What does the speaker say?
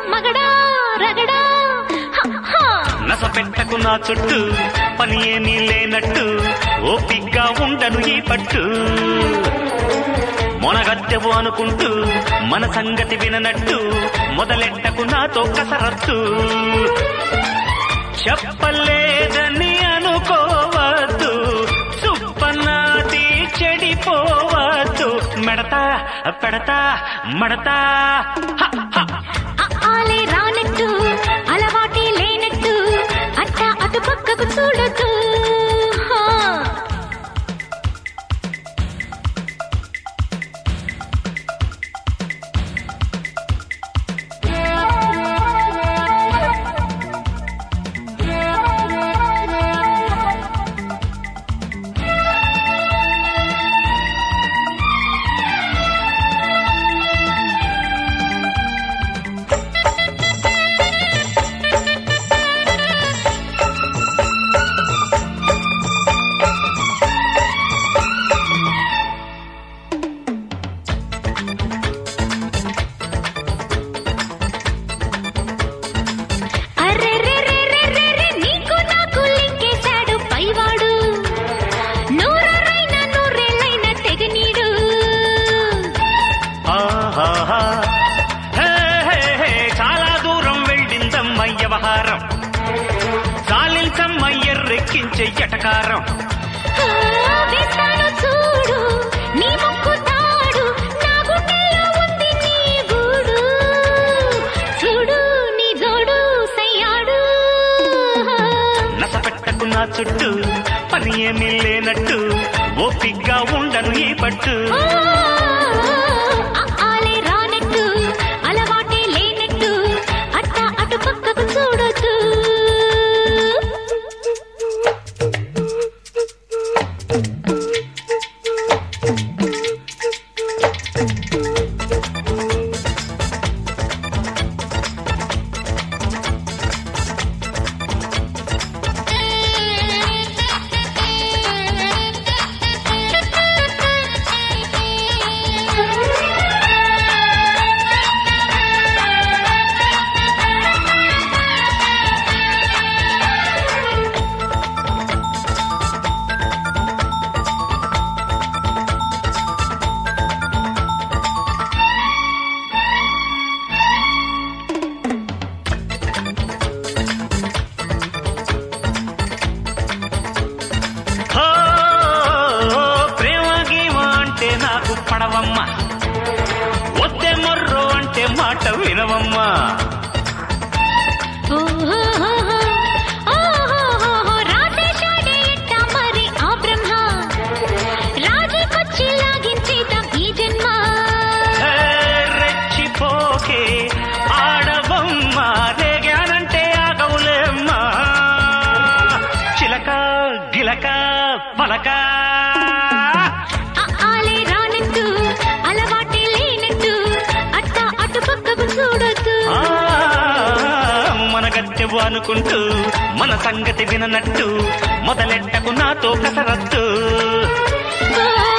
మగడా రగడా హ, హ. నస పెట్టకు నా చుట్టూ పని ఏమీ లేనట్టు ఓపిగ్గా ఉండను ఈ పట్టు మొనగత్తెవు అనుకుంటూ మన సంగతి విననట్టు మొదలెట్టకు నాతో కసరత్తు చెప్పలేదని అనుకోవద్దు సుప్పనాది చెడిపోవద్దు మెడతా పెడతా మడతా హ, హ. ఆ ఆలే రానట్టు అలవాటే లేనట్టు అట్ట అటు పక్కకు చూడొద్దు హ. అర్రెర్రెర్రెర్రెర్రెర్రె, నీకు నాకు లింకేశాడు పైవాడు నూరరైన నూరేళ్ళైన తెగనీడు ఆహాహా. హే, హే, హే, చాలా దూరం వెళ్ళిందమ్మ వ్యవహారం చాలించమ్మ ఎర్రెక్కించే ఎటకారం ఆ, వేస్తాను చూడు నీ ముక్కు తాడు నా గుండెల్లో ఉంది నీ గూడు చూడు నీ జోడు సయ్యాడు నస పెట్టకు నా చుట్టూ పని ఏమీ లేనట్టు ఓపిగ్గా ఉండను ఈ పట్టు ఆ, ఆలే రానట్టు అలవాటే లేనట్టు అట్ట అటు పక్కకు చూడొద్దు హో, ప్రేమ గీమ అంటే నాకు పడవమ్మ వద్దే మొర్రో అంటే మాట వినవమ్మా ఓహోహోహో, ఓహోహోహో, రాసేశాడే ఎట్ట మరి ఆ బ్రహ్మ రాజీకొచ్చి లాగించేద్దాం ఈ జన్మ హే, రెచ్చిపోకే ఆడవమ్మ రేగానంటే ఆగవులేమ్మా చిలక గిలక పలక ఆ ఆలే రానట్టు అలవాటే లేనట్టు అట్ట అటు పక్కకు చూడొద్దు ఆ, మన గట్టెవు అనుకుంటూ మన సంగతి విననట్టు మొదలెట్టకు నాతో కసరత్తు ఓ